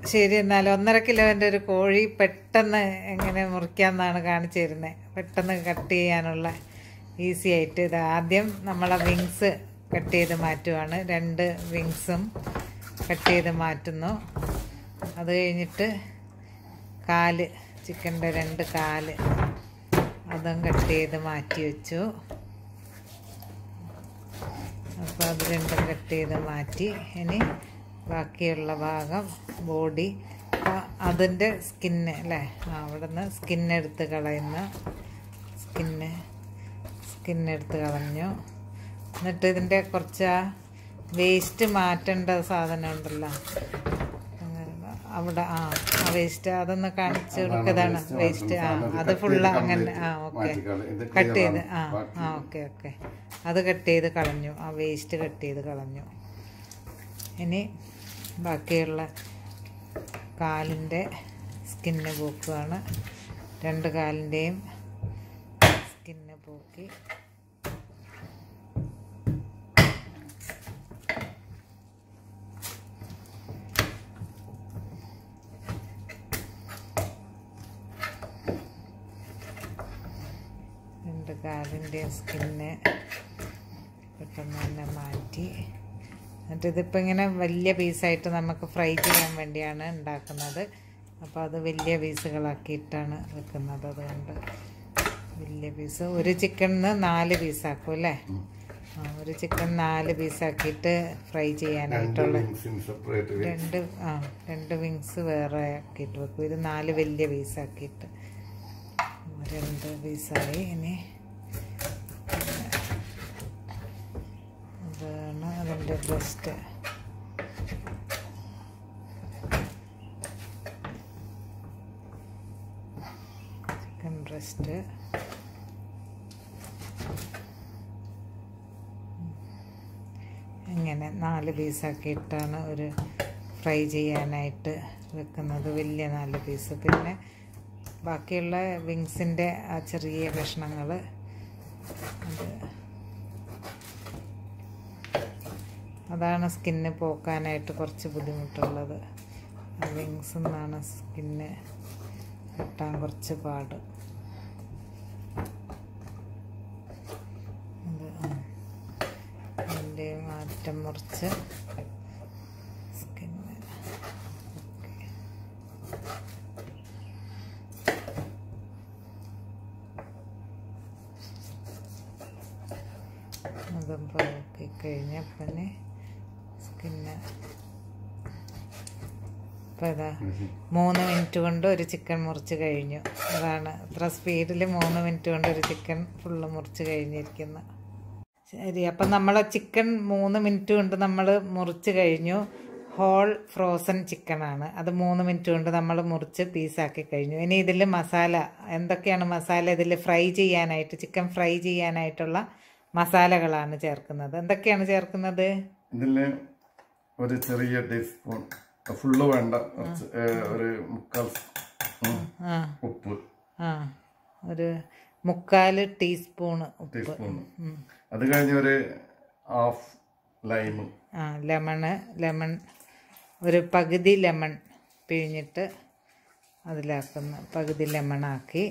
ശരി എന്നാൽ ഒന്നര കിലോൻ്റെ ഒരു കോഴി പെട്ടെന്ന് എങ്ങനെ മുറിക്കാമെന്നാണ് കാണിച്ചു തരുന്നത് പെട്ടെന്ന് കട്ട് ചെയ്യാനുള്ള ഈസി ആയിട്ട് ഇത് ആദ്യം നമ്മളെ വിങ്സ് കട്ട് ചെയ്ത് മാറ്റുവാണ് രണ്ട് വിങ്സും കട്ട് ചെയ്ത് മാറ്റുന്നു അത് കഴിഞ്ഞിട്ട് കാല് ചിക്കൻ്റെ രണ്ട് കാല് അതും കട്ട് ചെയ്ത് മാറ്റി വെച്ചു അപ്പോൾ അത് രണ്ടും കട്ട് ചെയ്ത് മാറ്റി ഇനി ബാക്കിയുള്ള ഭാഗം ബോഡി അതിൻ്റെ സ്കിന്ന് അല്ലേ ആ അവിടെ നിന്ന് സ്കിന്നെടുത്ത് കളയുന്ന സ്കിന്ന് സ്കിന്നെടുത്ത് കളഞ്ഞു എന്നിട്ട് ഇതിൻ്റെ കുറച്ച് ആ വേസ്റ്റ് മാറ്റേണ്ട സാധനം ഉണ്ടല്ലോ അങ്ങനെ അവിടെ ആ ആ വേസ്റ്റ് അതൊന്ന് കാണിച്ചു കൊടുക്കതാണ് വേസ്റ്റ് ആ അത് ഫുള്ള് അങ്ങനെ ആ ഓക്കെ കട്ട് ചെയ്ത് ആ ആ ഓക്കെ ഓക്കെ അത് കട്ട് ചെയ്ത് കളഞ്ഞു ആ വേസ്റ്റ് കട്ട് ചെയ്ത് കളഞ്ഞു ഇനി ബാക്കിയുള്ള കാലിൻ്റെ സ്കിന്ന് പോക്കുകയാണ് രണ്ട് കാലിൻ്റെയും സ്കിന്ന് പോക്കി രണ്ട് കാലിൻ്റെയും സ്കിന്ന് പെട്ടെന്ന് തന്നെ മാറ്റി എന്നിട്ട് ഇതിപ്പോൾ ഇങ്ങനെ വലിയ പീസായിട്ട് നമുക്ക് ഫ്രൈ ചെയ്യാൻ വേണ്ടിയാണ് ഉണ്ടാക്കുന്നത് അപ്പോൾ അത് വലിയ പീസുകളാക്കിയിട്ടാണ് വെക്കുന്നത് അതുകൊണ്ട് വലിയ പീസ് ഒരു ചിക്കണിന് നാല് പീസാക്കും അല്ലേ ആ ഒരു ചിക്കൻ നാല് പീസാക്കിയിട്ട് ഫ്രൈ ചെയ്യാനായിട്ടുള്ള സെപ്പറേറ്റ് രണ്ട് ആ രണ്ട് വിങ്സ് വേറെ ആക്കിയിട്ട് വെക്കും ഇത് നാല് വലിയ പീസാക്കിയിട്ട് രണ്ട് പീസായി ഇനി അതാണ് അതിൻ്റെ ബ്രസ്റ്റ് ചിക്കൻ ബ്രസ്റ്റ് ഇങ്ങനെ നാല് പീസാക്കിയിട്ടാണ് ഒരു ഫ്രൈ ചെയ്യാനായിട്ട് വെക്കുന്നത് വലിയ നാല് പീസ് പിന്നെ ബാക്കിയുള്ള വിങ്സിൻ്റെ ആ ചെറിയ കഷ്ണങ്ങൾ അത് അതാണ് സ്കിന്ന് പോക്കാനായിട്ട് കുറച്ച് ബുദ്ധിമുട്ടുള്ളത് വിങ്സ് നിന്നാണ് സ്കിന്ന് കിട്ടാൻ കുറച്ച് പാട് അത് ആ. അതിൻ്റെ മാറ്റം മുറിച്ച് സ്കിന്ന് ഓക്കെ അതും പോക്കി കഴിഞ്ഞ പിന്നെ സ്കിന്ന് ഇപ്പം ഇതാ മൂന്ന് മിനിറ്റ് കൊണ്ട് ഒരു ചിക്കൻ മുറിച്ച് കഴിഞ്ഞു അതാണ് ഇത്ര സ്പീഡിൽ മൂന്ന് മിനിറ്റ് കൊണ്ട് ഒരു ചിക്കൻ ഫുള്ള് മുറിച്ച് കഴിഞ്ഞിരിക്കുന്നു ശരി അപ്പം നമ്മളെ ചിക്കൻ മൂന്ന് മിനിറ്റ് കൊണ്ട് നമ്മൾ മുറിച്ച് കഴിഞ്ഞു ഹോൾ ഫ്രോസൺ ചിക്കനാണ് അത് മൂന്ന് മിനിറ്റ് കൊണ്ട് നമ്മൾ മുറിച്ച് പീസാക്കി കഴിഞ്ഞു ഇനി ഇതിൽ മസാല എന്തൊക്കെയാണ് മസാല ഇതിൽ ഫ്രൈ ചെയ്യാനായിട്ട് ചിക്കൻ ഫ്രൈ ചെയ്യാനായിട്ടുള്ള മസാലകളാണ് ചേർക്കുന്നത് എന്തൊക്കെയാണ് ചേർക്കുന്നത് ഇതിൽ ഒരു ചെറിയ ടീസ്പൂൺ ഫുള്ള് വേണ്ട കുറച്ച് ഏ, ഒരു മുക്കാൽ ഉം, ആ ഉപ്പ് ആ ഒരു മുക്കാൽ ടീസ്പൂണ് ഉപ്പ് ടീസ്പൂൺ അത് കഴിഞ്ഞ് ഒരു ഹാഫ് ലൈം ആ ലെമണ് ലെമൺ ഒരു പകുതി ലെമൺ പിഴിഞ്ഞിട്ട് അതിലാക്കുന്ന പകുതി ലെമണാക്കി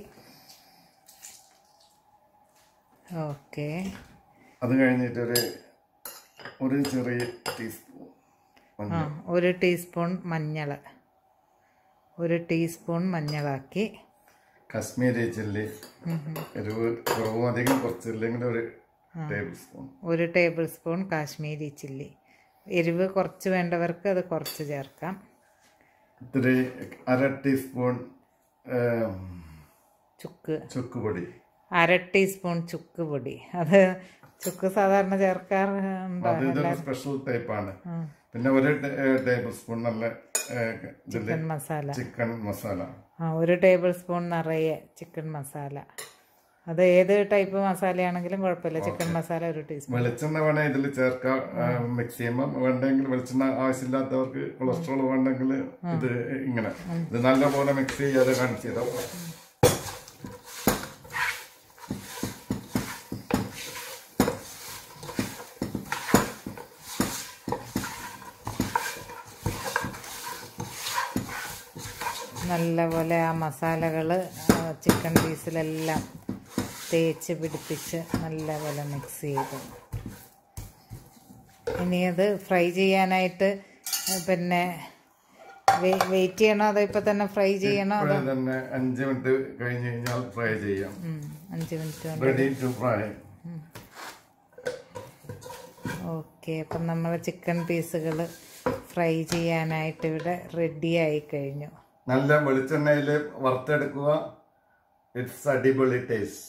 ഓക്കെ അത് കഴിഞ്ഞിട്ട് ഒരു ഒരു ചെറിയ ടീസ്പൂൺ ആ മഞ്ഞൾ ഒരു ടീസ്പൂൺ മഞ്ഞൾ ഒരു ടീസ്പൂൺ മഞ്ഞളാക്കി കശ്മീരി ചില്ലി എരിവ് കുറവും അധികം കുറച്ചില്ലെങ്കിൽ ഒരു ടേബിൾ സ്പൂൺ ഒരു ടേബിൾ സ്പൂൺ കാശ്മീരി ചില്ലി എരിവ് കുറച്ച് വേണ്ടവർക്ക് അത് കുറച്ച് ചേർക്കാം ഇത്തിരി അര ടീസ്പൂൺ ഏം, ചുക്ക് ചുക്ക് പൊടി അര ടീസ്പൂൺ ചുക്ക് പൊടി അത് ചുക്ക് സാധാരണ ചേർക്കാറുണ്ടോ അത് ഇതൊരു സ്പെഷ്യൽ ടൈപ്പാണ് പിന്നെ ഒരു ടേബിൾ സ്പൂൺ നല്ല ഏ, ഇതില് ചിക്കൻ മസാല ചിക്കൻ മസാല ആ ഒരു ടേബിൾ സ്പൂൺ നിറയെ ചിക്കൻ മസാല അത് ഏത് ടൈപ്പ് മസാലയാണെങ്കിലും കുഴപ്പമില്ല ചിക്കൻ മസാല ഒരു ടീസ്പൂൺ വെളിച്ചെണ്ണ വേണേ ഇതിൽ ചേർക്കാം മിക്സ് ചെയ്യുമ്പോൾ വേണ്ടെങ്കിൽ വെളിച്ചെണ്ണ ആവശ്യമില്ലാത്തവർക്ക് കൊളസ്ട്രോൾ വേണ്ടെങ്കിൽ ഇത് ഇങ്ങനെ ഇത് നല്ലപോലെ മിക്സ് ചെയ്യാതെ കാണിച്ചു തരാം നല്ലപോലെ ആ മസാലകൾ ചിക്കൻ പീസിലെല്ലാം തേച്ച് പിടിപ്പിച്ച് നല്ലപോലെ മിക്സ് ചെയ്തു ഇനി അത് ഫ്രൈ ചെയ്യാനായിട്ട് പിന്നെ വെയിറ്റ് ചെയ്യണോ അതോ ഇപ്പം തന്നെ ഫ്രൈ ചെയ്യണോ അതോ ഇപ്പോഴേ തന്നെ അഞ്ച് മിനിറ്റ് കഴിഞ്ഞ് കഴിഞ്ഞാൽ ഫ്രൈ ചെയ്യാം ഉം, അഞ്ച് മിനിറ്റ് കൊണ്ട് റെഡി ടു ഫ്രൈ ഓക്കെ അപ്പം നമ്മൾ ചിക്കൻ പീസുകൾ ഫ്രൈ ചെയ്യാനായിട്ട് ഇവിടെ റെഡി ആയി കഴിഞ്ഞു നല്ല വെളിച്ചെണ്ണയിൽ വറുത്തെടുക്കുക ഇറ്റ്സ് അടിപൊളി ടേസ്റ്റ്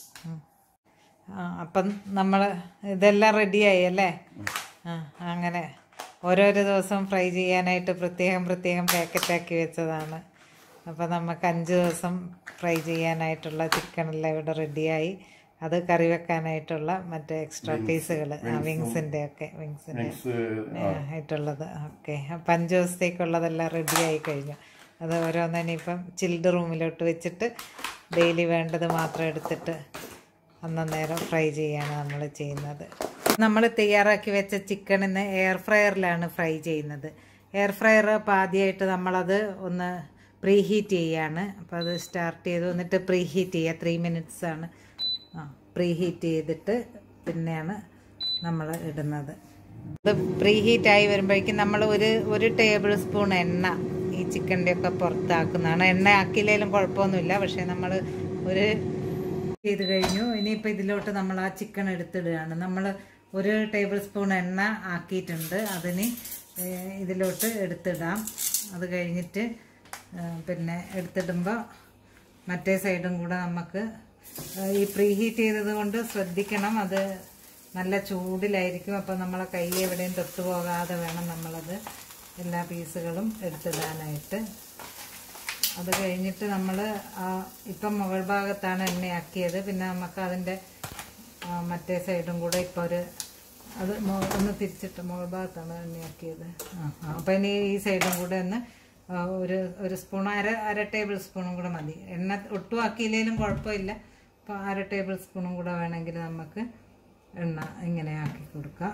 ആ അപ്പം നമ്മൾ ഇതെല്ലാം റെഡിയായി അല്ലേ ആ അങ്ങനെ ഓരോരോ ദിവസം ഫ്രൈ ചെയ്യാനായിട്ട് പ്രത്യേകം പ്രത്യേകം പാക്കറ്റാക്കി വെച്ചതാണ് അപ്പോൾ നമുക്ക് അഞ്ച് ദിവസം ഫ്രൈ ചെയ്യാനായിട്ടുള്ള ചിക്കനെല്ലാം ഇവിടെ റെഡിയായി അത് കറി വെക്കാനായിട്ടുള്ള മറ്റേ എക്സ്ട്രാ പീസുകൾ വിങ്സിൻ്റെ ഒക്കെ വിങ്സിൻ്റെ മിക്സ് ആയിട്ടുള്ളത് ഓക്കെ അപ്പം അഞ്ച് ദിവസത്തേക്കുള്ളതെല്ലാം റെഡി ആയി കഴിഞ്ഞു അത് ഓരോന്നിനെ ഇപ്പം ചിൽഡ് റൂമിലോട്ട് വെച്ചിട്ട് ഡെയിലി വേണ്ടത് മാത്രം എടുത്തിട്ട് അന്നേരം ഫ്രൈ ചെയ്യാണ് നമ്മൾ ചെയ്യുന്നത് നമ്മൾ തയ്യാറാക്കി വെച്ച ചിക്കൻ ഇന്ന് എയർ ഫ്രയറിലാണ് ഫ്രൈ ചെയ്യുന്നത് എയർ ഫ്രയർ അപ്പോൾ ആദ്യമായിട്ട് നമ്മളത് ഒന്ന് പ്രീ ഹീറ്റ് ചെയ്യാണ് അപ്പോൾ അത് സ്റ്റാർട്ട് ചെയ്തു എന്നിട്ട് പ്രീ ഹീറ്റ് ചെയ്യുക ത്രീ മിനിറ്റ്സ് ആണ് ആ പ്രീ ഹീറ്റ് ചെയ്തിട്ട് പിന്നെയാണ് നമ്മൾ ഇടുന്നത് ഇത് പ്രീ ഹീറ്റ് ആയി വരുമ്പോഴേക്കും നമ്മൾ ഒരു ഒരു ടേബിൾ സ്പൂൺ എണ്ണ ഈ ചിക്കൻ്റെ ഒക്കെ പുറത്താക്കുന്നതാണ് എണ്ണ ആക്കിയില്ലെങ്കിലും കുഴപ്പമൊന്നുമില്ല പക്ഷേ നമ്മൾ ഒരു ചെയ്ത് കഴിഞ്ഞു ഇനിയിപ്പോൾ ഇതിലോട്ട് നമ്മൾ ആ ചിക്കൻ എടുത്തിടുകയാണ് നമ്മൾ ഒരു ടേബിൾ സ്പൂൺ എണ്ണ ആക്കിയിട്ടുണ്ട് അതിന് ഏഹ്, ഇതിലോട്ട് എടുത്തിടാം അത് കഴിഞ്ഞിട്ട് ഏഹ്, പിന്നെ എടുത്തിടുമ്പോൾ മറ്റേ സൈഡും കൂടെ നമുക്ക് ഏഹ്, ഈ പ്രീ ഹീറ്റ് ചെയ്തത് കൊണ്ട് ശ്രദ്ധിക്കണം അത് നല്ല ചൂടിലായിരിക്കും അപ്പോൾ നമ്മളെ കൈ എവിടെയും തൊട്ടു പോകാതെ വേണം നമ്മളത് എല്ലാ പീസുകളും എടുത്തിടാനായിട്ട് അത് കഴിഞ്ഞിട്ട് നമ്മൾ ഇപ്പം മുകൾ ഭാഗത്താണ് എണ്ണയാക്കിയത് പിന്നെ നമുക്ക് അതിൻ്റെ ആ, മറ്റേ സൈഡും കൂടെ ഇപ്പോൾ ഒരു അത് മൊ- ഒന്ന് തിരിച്ചിട്ട് മുകൾ ഭാഗത്താണ് എണ്ണയാക്കിയത് ആ ആ, അപ്പം ഇനി ഈ സൈഡും കൂടെ ഒന്ന് ആ, ഒരു ഒരു സ്പൂൺ അര അര ടേബിൾ സ്പൂണും കൂടെ മതി എണ്ണ ഒട്ടും ആക്കിയില്ലെങ്കിലും കുഴപ്പമില്ല അപ്പോൾ അര ടേബിൾ സ്പൂണും കൂടെ വേണമെങ്കിൽ നമുക്ക് എണ്ണ ഇങ്ങനെ ആക്കി കൊടുക്കാം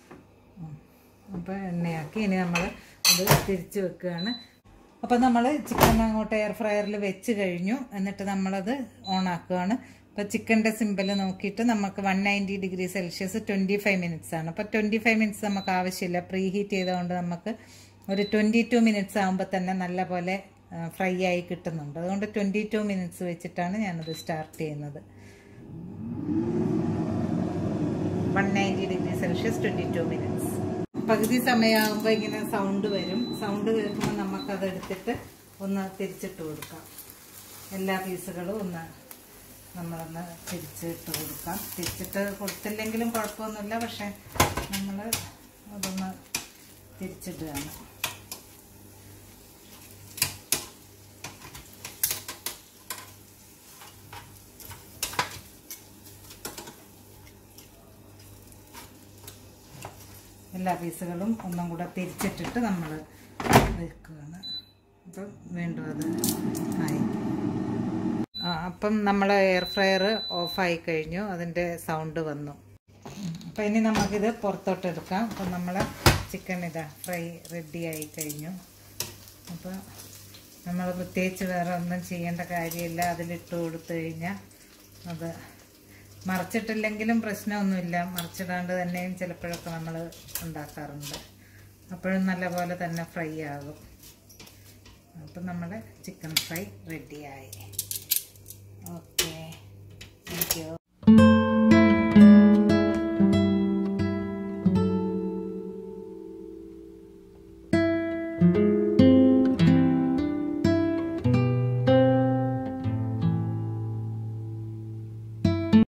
അപ്പോൾ എണ്ണയാക്കി ഇനി നമ്മൾ അത് തിരിച്ച് വെക്കുകയാണ് അപ്പോൾ നമ്മൾ ചിക്കൻ അങ്ങോട്ട് എയർ ഫ്രയറിൽ വെച്ച് കഴിഞ്ഞു എന്നിട്ട് നമ്മളത് ഓൺ ആക്കുകയാണ് അപ്പോൾ ചിക്കൻ്റെ സിമ്പിൾ നോക്കിയിട്ട് നമുക്ക് one ninety degree Celsius twenty five minutes ആണ് അപ്പോൾ ട്വൻറ്റി ഫൈവ് മിനിറ്റ്സ് നമുക്ക് ആവശ്യമില്ല പ്രീ ഹീറ്റ് ചെയ്തുകൊണ്ട് നമുക്ക് ഒരു ട്വൻറ്റി ടു മിനിറ്റ്സ് ആകുമ്പോൾ തന്നെ നല്ല പോലെ ഫ്രൈ ആയി കിട്ടുന്നുണ്ട് അതുകൊണ്ട് ട്വൻറ്റി ടു മിനിറ്റ്സ് വെച്ചിട്ടാണ് ഞാനത് സ്റ്റാർട്ട് ചെയ്യുന്നത് one ninety degree Celsius twenty two minutes പകുതി സമയമാകുമ്പോൾ ഇങ്ങനെ സൗണ്ട് വരും സൗണ്ട് കേൾക്കുമ്പോൾ നമുക്കത് എടുത്തിട്ട് ഒന്ന് തിരിച്ചിട്ട് കൊടുക്കാം എല്ലാ പീസുകളും ഒന്ന് നമ്മളൊന്ന് തിരിച്ചിട്ട് കൊടുക്കാം തിരിച്ചിട്ട് കൊടുത്തില്ലെങ്കിലും കുഴപ്പമൊന്നുമില്ല പക്ഷെ നമ്മൾ അതൊന്ന് തിരിച്ചിടുകയാണ് എല്ലാ പീസുകളും ഒന്നും കൂടെ തിരിച്ചിട്ടിട്ട് നമ്മൾ വെക്കുകയാണ് അപ്പം വീണ്ടും അത് ആയി ആ, അപ്പം നമ്മൾ എയർ ഫ്രയർ ഓഫായി കഴിഞ്ഞു അതിൻ്റെ സൗണ്ട് വന്നു അപ്പം ഇനി നമുക്കിത് പുറത്തോട്ട് എടുക്കാം അപ്പം നമ്മൾ ചിക്കൻ ഇതാ ഫ്രൈ റെഡി ആയി കഴിഞ്ഞു അപ്പോൾ നമ്മൾ പ്രത്യേകിച്ച് വേറെ ഒന്നും ചെയ്യേണ്ട കാര്യമില്ല അതിലിട്ട് കൊടുത്തു കഴിഞ്ഞാൽ അത് മറിച്ചിട്ടില്ലെങ്കിലും പ്രശ്നമൊന്നുമില്ല മറിച്ചിടാണ്ട് തന്നെയും ചിലപ്പോഴൊക്കെ നമ്മൾ ഉണ്ടാക്കാറുണ്ട് അപ്പോഴും നല്ലപോലെ തന്നെ ഫ്രൈ ആകും അപ്പം നമ്മുടെ ചിക്കൻ ഫ്രൈ റെഡിയായി ഓക്കെ